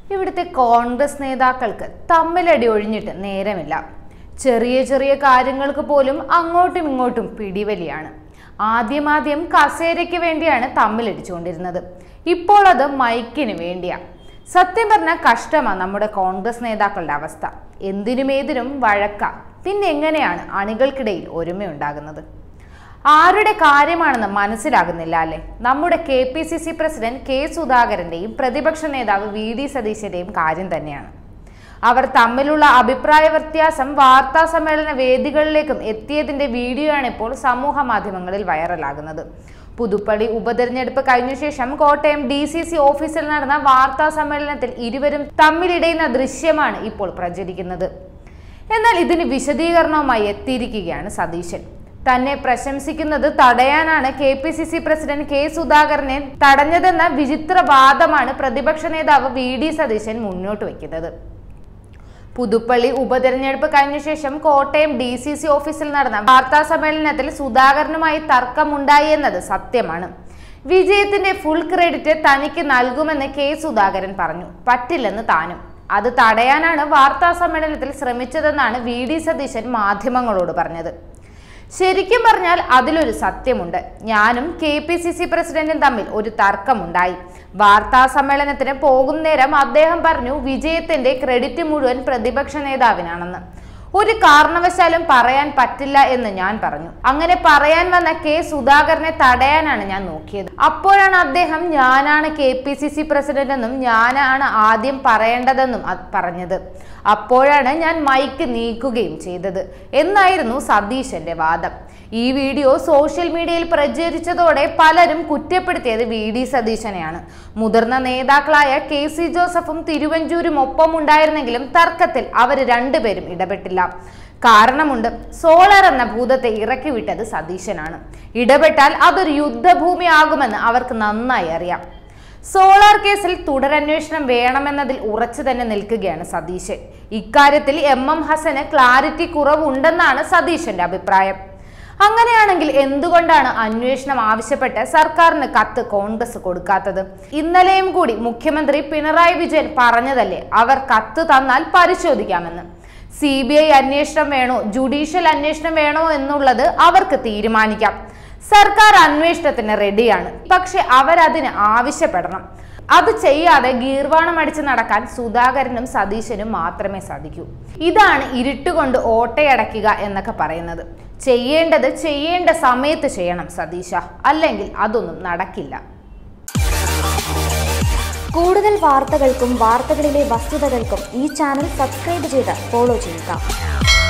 ഇവിടുത്തെ കോൺഗ്രസ് നേതാക്കൾക്ക് തമ്മിലടി ഒഴിഞ്ഞിട്ട് നേരമില്ല ചെറിയ ചെറിയ കാര്യങ്ങൾക്ക് പോലും അങ്ങോട്ടും ഇങ്ങോട്ടും പിടിവലിയാണ് ആദ്യമാദ്യം കസേരയ്ക്ക് വേണ്ടിയാണ് തമ്മിലടിച്ചുകൊണ്ടിരുന്നത് ഇപ്പോൾ അത് മൈക്കിന് വേണ്ടിയാ സത്യം പറഞ്ഞാൽ കഷ്ടമാണ് നമ്മുടെ കോൺഗ്രസ് നേതാക്കളുടെ അവസ്ഥ എന്തിനും ഏതിനും വഴക്ക പിന്നെ എങ്ങനെയാണ് അണികൾക്കിടയിൽ ഒരുമയുണ്ടാകുന്നത് ആരുടെ കാര്യമാണെന്ന് മനസ്സിലാകുന്നില്ല അല്ലേ നമ്മുടെ K P C C president K സുധാകരന്റെയും പ്രതിപക്ഷ നേതാവ് വി ഡി സതീശന്റെയും കാര്യം തന്നെയാണ് അവർ തമ്മിലുള്ള അഭിപ്രായ വ്യത്യാസം വാർത്താ സമ്മേളന വേദികളിലേക്കും എത്തിയതിന്റെ വീഡിയോ ആണ് ഇപ്പോൾ സമൂഹ മാധ്യമങ്ങളിൽ വൈറലാകുന്നത് പുതുപ്പള്ളി ഉപതെരഞ്ഞെടുപ്പ് കഴിഞ്ഞ ശേഷം കോട്ടയം ഡി സി സി ഓഫീസിൽ നടന്ന വാർത്താ സമ്മേളനത്തിൽ ഇരുവരും തമ്മിലിടയുന്ന ദൃശ്യമാണ് ഇപ്പോൾ പ്രചരിക്കുന്നത് എന്നാൽ ഇതിന് വിശദീകരണവുമായി എത്തിയിരിക്കുകയാണ് സതീശൻ തന്നെ പ്രശംസിക്കുന്നത് തടയാനാണ് K P C C president K സുധാകരനെ തടഞ്ഞതെന്ന വിചിത്ര വാദമാണ് പ്രതിപക്ഷ നേതാവ് വി ഡി സതീശൻ മുന്നോട്ട് വയ്ക്കുന്നത് പുതുപ്പള്ളി ഉപതെരഞ്ഞെടുപ്പ് കഴിഞ്ഞ ശേഷം കോട്ടയം ഡി സി സി ഓഫീസിൽ നടന്ന വാർത്താ സമ്മേളനത്തിൽ സുധാകരനുമായി തർക്കമുണ്ടായി എന്നത് സത്യമാണ് വിജയത്തിന്റെ ഫുൾ ക്രെഡിറ്റ് തനിക്ക് നൽകുമെന്ന് കെ സുധാകരൻ പറഞ്ഞു പറ്റില്ലെന്ന് താനും അത് തടയാനാണ് വാർത്താ സമ്മേളനത്തിൽ ശ്രമിച്ചതെന്നാണ് വി ഡി സതീശൻ മാധ്യമങ്ങളോട് പറഞ്ഞത് ശരിക്കും പറഞ്ഞാൽ അതിലൊരു സത്യമുണ്ട് ഞാനും കെ പി സി സി പ്രസിഡന്റും തമ്മിൽ ഒരു തർക്കമുണ്ടായി വാർത്താ സമ്മേളനത്തിന് പോകും നേരം അദ്ദേഹം പറഞ്ഞു വിജയത്തിന്റെ ക്രെഡിറ്റ് മുഴുവൻ പ്രതിപക്ഷ നേതാവിനാണെന്ന് ഒരു കാരണവശാലും പറയാൻ പറ്റില്ല എന്ന് ഞാൻ പറഞ്ഞു അങ്ങനെ പറയാൻ വന്ന കെ സുധാകരനെ തടയാനാണ് ഞാൻ നോക്കിയത് അപ്പോഴാണ് അദ്ദേഹം ഞാനാണ് K P C C president എന്നും ഞാനാണ് ആദ്യം പറയേണ്ടതെന്നും അത് പറഞ്ഞത് അപ്പോഴാണ് ഞാൻ മൈക്ക് നീക്കുകയും ചെയ്തത് എന്നായിരുന്നു സതീശന്റെ വാദം ഈ വീഡിയോ സോഷ്യൽ മീഡിയയിൽ പ്രചരിച്ചതോടെ പലരും കുറ്റപ്പെടുത്തിയത് വി ഡി സതീശനെയാണ് മുതിർന്ന നേതാക്കളായ കെ സി ജോസഫും തിരുവഞ്ചൂരും ഒപ്പം ഉണ്ടായിരുന്നെങ്കിലും തർക്കത്തിൽ അവർ രണ്ടുപേരും ഇടപെട്ടില്ല കാരണമുണ്ട് സോളർ എന്ന ഭൂതത്തെ ഇറക്കി വിട്ടത് സതീശനാണ് ഇടപെട്ടാൽ അതൊരു യുദ്ധഭൂമിയാകുമെന്ന് അവർക്ക് നന്നായി അറിയാം സോളാർ കേസിൽ തുടരന്വേഷണം വേണമെന്നതിൽ ഉറച്ചു തന്നെ നിൽക്കുകയാണ് സതീശൻ ഇക്കാര്യത്തിൽ എം എം ഹസന് ക്ലാരിറ്റി കുറവുണ്ടെന്നാണ് സതീശന്റെ അഭിപ്രായം അങ്ങനെയാണെങ്കിൽ എന്തുകൊണ്ടാണ് അന്വേഷണം ആവശ്യപ്പെട്ട് സർക്കാരിന് കത്ത് കോൺഗ്രസ് കൊടുക്കാത്തത് ഇന്നലെയും കൂടി മുഖ്യമന്ത്രി പിണറായി വിജയൻ പറഞ്ഞതല്ലേ അവർ കത്ത് തന്നാൽ പരിശോധിക്കാമെന്ന് സി ബി ഐ അന്വേഷണം വേണോ ജുഡീഷ്യൽ അന്വേഷണം വേണോ എന്നുള്ളത് അവർക്ക് തീരുമാനിക്കാം സർക്കാർ അന്വേഷണത്തിന് റെഡിയാണ് പക്ഷെ അവരതിന് ആവശ്യപ്പെടണം അത് ചെയ്യാതെ ഗീർവാണം അടിച്ച് നടക്കാൻ സുധാകരനും സതീശനും മാത്രമേ സാധിക്കൂ ഇതാണ് ഇരുട്ടുകൊണ്ട് ഓട്ടയടയ്ക്കുക എന്നൊക്കെ പറയുന്നത് ചെയ്യേണ്ടത് ചെയ്യേണ്ട സമയത്ത് ചെയ്യണം സതീശ അല്ലെങ്കിൽ അതൊന്നും നടക്കില്ല കൂടുതൽ വാർത്തകൾക്കും വാർത്തകളിലെ വസ്തുതകൾക്കും ഈ ചാനൽ സബ്സ്ക്രൈബ് ചെയ്ത് ഫോളോ ചെയ്യുക